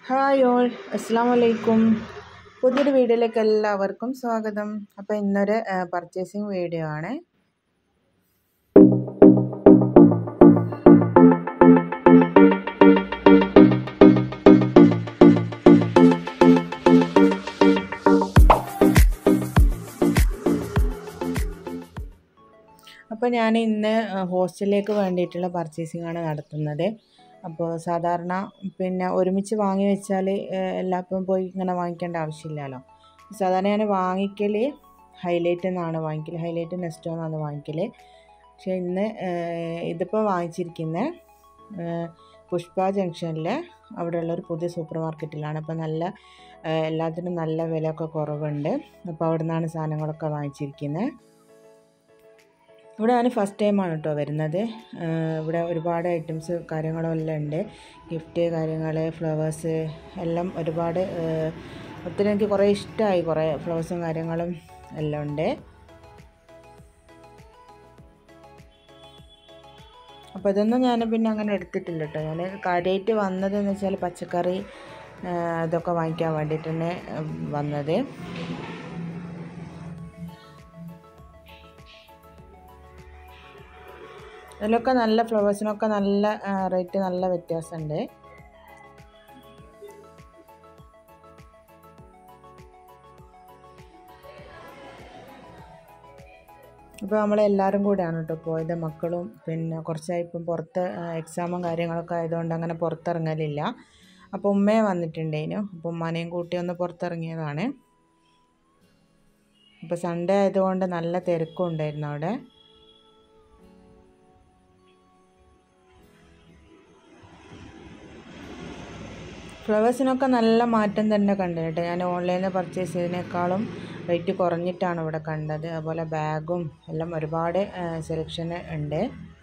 hi all അസ്സാം വലൈക്കും പുതിയൊരു വീഡിയോയിലേക്ക് എല്ലാവർക്കും സ്വാഗതം അപ്പോൾ ഇന്നൊരു പർച്ചേസിങ് വീഡിയോ ആണ് അപ്പോൾ ഞാൻ ഇന്ന് ഹോസ്റ്റലിലേക്ക് വേണ്ടിയിട്ടുള്ള പർച്ചേസിംഗ് ആണ് നടത്തുന്നത് അപ്പോൾ സാധാരണ പിന്നെ ഒരുമിച്ച് വാങ്ങി വെച്ചാൽ എല്ലാപ്പം പോയി ഇങ്ങനെ വാങ്ങിക്കേണ്ട ആവശ്യമില്ലല്ലോ സാധാരണ ഞാൻ വാങ്ങിക്കൽ ഹൈലൈറ്റ് എന്നാണ് വാങ്ങിക്കൽ ഹൈലൈറ്റ് നെസ്റ്റോ എന്നാണ് വാങ്ങിക്കൽ പക്ഷേ ഇന്ന് ഇതിപ്പോൾ വാങ്ങിച്ചിരിക്കുന്നത് പുഷ്പ ജംഗ്ഷനിൽ അവിടെയുള്ളൊരു പുതിയ സൂപ്പർ മാർക്കറ്റിലാണ് അപ്പോൾ നല്ല എല്ലാത്തിനും നല്ല വിലയൊക്കെ കുറവുണ്ട് അപ്പോൾ അവിടെ നിന്നാണ് സാധനങ്ങളൊക്കെ വാങ്ങിച്ചിരിക്കുന്നത് ഇവിടെ ഞാൻ ഫസ്റ്റ് ടൈമാണ് കേട്ടോ വരുന്നത് ഇവിടെ ഒരുപാട് ഐറ്റംസ് കാര്യങ്ങളും എല്ലാം ഉണ്ട് ഗിഫ്റ്റ് കാര്യങ്ങൾ ഫ്ലവേഴ്സ് എല്ലാം ഒരുപാട് ഒത്തിരി എനിക്ക് കുറേ ഇഷ്ടമായി കുറേ ഫ്ലവേഴ്സും കാര്യങ്ങളും എല്ലാം ഉണ്ട് അപ്പോൾ ഇതൊന്നും ഞാൻ പിന്നെ അങ്ങനെ എടുത്തിട്ടില്ല കേട്ടോ ഞാൻ കാര്യമായിട്ട് വന്നതെന്ന് വെച്ചാൽ പച്ചക്കറി ഇതൊക്കെ വാങ്ങിക്കാൻ വേണ്ടിയിട്ട് തന്നെ വന്നത് ഇതിലൊക്കെ നല്ല ഫ്ലവേഴ്സിനൊക്കെ നല്ല റേറ്റ് നല്ല വ്യത്യാസമുണ്ട് ഇപ്പോൾ നമ്മളെല്ലാവരും കൂടെയാണ് കേട്ടോ പോയത് മക്കളും പിന്നെ കുറച്ചായി ഇപ്പം പുറത്ത് എക്സാമും കാര്യങ്ങളൊക്കെ ആയതുകൊണ്ട് അങ്ങനെ പുറത്തിറങ്ങലില്ല അപ്പോൾ ഉമ്മയെ വന്നിട്ടുണ്ടേനു അപ്പോൾ ഉമ്മാനെയും കൂട്ടി ഒന്ന് പുറത്തിറങ്ങിയതാണ് ഇപ്പോൾ സൺഡേ ആയതുകൊണ്ട് നല്ല തിരക്കും ഉണ്ടായിരുന്നു അവിടെ ഫ്ലവേഴ്സിനൊക്കെ നല്ല മാറ്റം തന്നെ കണ്ടു കേട്ടോ ഞാൻ ഓൺലൈനിൽ പർച്ചേസ് ചെയ്തതിനേക്കാളും റേറ്റ് കുറഞ്ഞിട്ടാണ് ഇവിടെ കണ്ടത് അതുപോലെ ബാഗും എല്ലാം ഒരുപാട് സെലക്ഷൻ ഉണ്ട്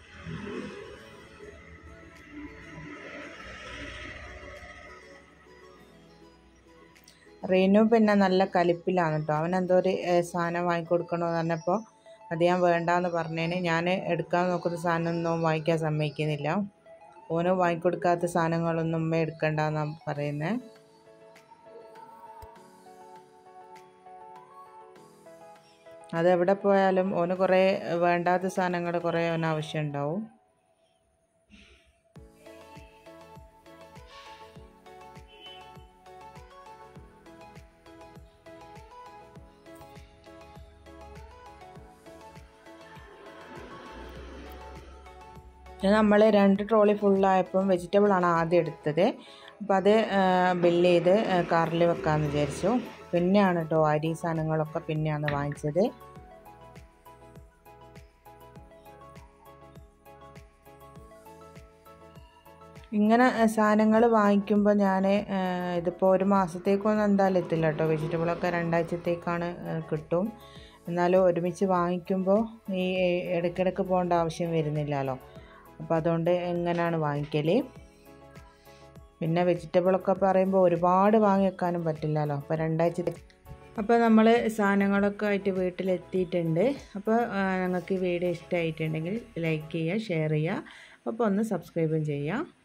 റീനു പിന്നെ നല്ല കലിപ്പിലാണ് കേട്ടോ അവൻ എന്തോ ഒരു സാധനം വാങ്ങിക്കൊടുക്കണമെന്ന് പറഞ്ഞപ്പോൾ അത് ഞാൻ വേണ്ടാന്ന് പറഞ്ഞതിന് ഞാൻ എടുക്കാൻ നോക്കുന്ന സാധനമൊന്നും വാങ്ങിക്കാൻ സമ്മതിക്കുന്നില്ല ഓന് വാങ്ങിക്കൊടുക്കാത്ത സാധനങ്ങളൊന്നും ഉമ്മ എടുക്കണ്ടെന്നാണ് പറയുന്നത് അതെവിടെ പോയാലും ഓന് കുറേ വേണ്ടാത്ത സാധനങ്ങൾ കുറേ ഓന് ആവശ്യമുണ്ടാവും നമ്മൾ രണ്ട് ട്രോളി ഫുള്ളായപ്പം വെജിറ്റബിളാണ് ആദ്യം എടുത്തത് അപ്പോൾ അത് ബില്ല് ചെയ്ത് കാറിൽ വെക്കാമെന്ന് വിചാരിച്ചു പിന്നെയാണ് കേട്ടോ അരി സാധനങ്ങളൊക്കെ പിന്നെയാണ് വാങ്ങിച്ചത് ഇങ്ങനെ സാധനങ്ങൾ വാങ്ങിക്കുമ്പോൾ ഞാൻ ഇതിപ്പോൾ ഒരു മാസത്തേക്കൊന്നും എന്തായാലും എത്തില്ല കേട്ടോ വെജിറ്റബിളൊക്കെ രണ്ടാഴ്ചത്തേക്കാണ് കിട്ടും എന്നാലും ഒരുമിച്ച് വാങ്ങിക്കുമ്പോൾ ഈ ഇടയ്ക്കിടയ്ക്ക് പോകേണ്ട ആവശ്യം വരുന്നില്ലല്ലോ അപ്പോൾ അതുകൊണ്ട് എങ്ങനെയാണ് വാങ്ങിക്കൽ പിന്നെ വെജിറ്റബിളൊക്കെ പറയുമ്പോൾ ഒരുപാട് വാങ്ങി വെക്കാനും പറ്റില്ലല്ലോ അപ്പോൾ രണ്ടാഴ്ച അപ്പോൾ നമ്മൾ സാധനങ്ങളൊക്കെ ആയിട്ട് വീട്ടിലെത്തിയിട്ടുണ്ട് അപ്പോൾ ഞങ്ങൾക്ക് ഈ വീഡിയോ ഇഷ്ടമായിട്ടുണ്ടെങ്കിൽ ലൈക്ക് ചെയ്യുക ഷെയർ ചെയ്യുക അപ്പോൾ ഒന്ന് സബ്സ്ക്രൈബും ചെയ്യുക